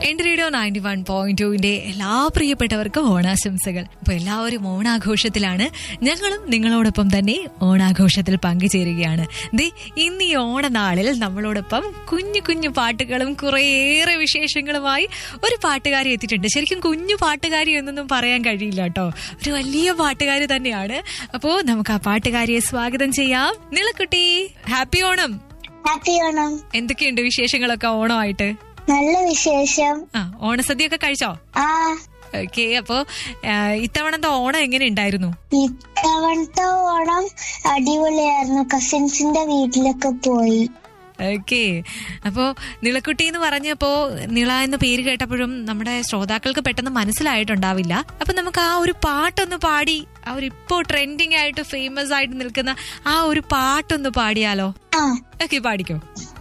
എന്റെ radio ninety one point ടുവിന്റെ എല്ലാ പ്രിയപ്പെട്ടവർക്കും ഓണാശംസകൾ അപ്പൊ എല്ലാവരും ഓണാഘോഷത്തിലാണ് ഞങ്ങളും നിങ്ങളോടൊപ്പം തന്നെ ഓണാഘോഷത്തിൽ പങ്കുചേരുകയാണ് ദേ ഇന്ന് ഈ ഓണനാളിൽ നമ്മളോടൊപ്പം കുഞ്ഞു കുഞ്ഞു പാട്ടുകളും കുറേയേറെ വിശേഷങ്ങളുമായി ഒരു പാട്ടുകാരി എത്തിയിട്ടുണ്ട് ശരിക്കും കുഞ്ഞു പാട്ടുകാരി എന്നൊന്നും പറയാൻ കഴിയില്ല കേട്ടോ ഒരു വലിയ പാട്ടുകാരി തന്നെയാണ് അപ്പോ നമുക്ക് ആ പാട്ടുകാരിയെ സ്വാഗതം ചെയ്യാം നിളക്കുട്ടി ഹാപ്പി ഓണം ഹാപ്പി ഓണം എന്തൊക്കെയുണ്ട് വിശേഷങ്ങളൊക്കെ ഓണമായിട്ട് നല്ല വിശേഷം ആ ഓണസദ്യയൊക്കെ കഴിച്ചോ ആ ഓക്കെ അപ്പോ ആ, ഇത്തവണത്തെ ഓണം എങ്ങനെ ഉണ്ടായിരുന്നു ഇത്തവണത്തെ ഓണം അടിപൊളിയായിരുന്നു കസിൻസിന്റെ വീട്ടിലൊക്കെ പോയി ഓക്കെ അപ്പോ നിളക്കുട്ടി എന്ന് പറഞ്ഞപ്പോ നിള എന്ന പേര് കേട്ടപ്പോഴും നമ്മുടെ ശ്രോതാക്കൾക്ക് പെട്ടെന്ന് മനസ്സിലായിട്ടുണ്ടാവില്ല അപ്പൊ നമുക്ക് ആ ഒരു പാട്ടൊന്ന് പാടി ആ ഒരു ഇപ്പോ ട്രെൻഡിങ് ആയിട്ട് ഫേമസ് ആയിട്ട് നിൽക്കുന്ന ആ ഒരു പാട്ടൊന്ന് പാടിയാലോ ആ ഓക്കെ പാടിക്കോ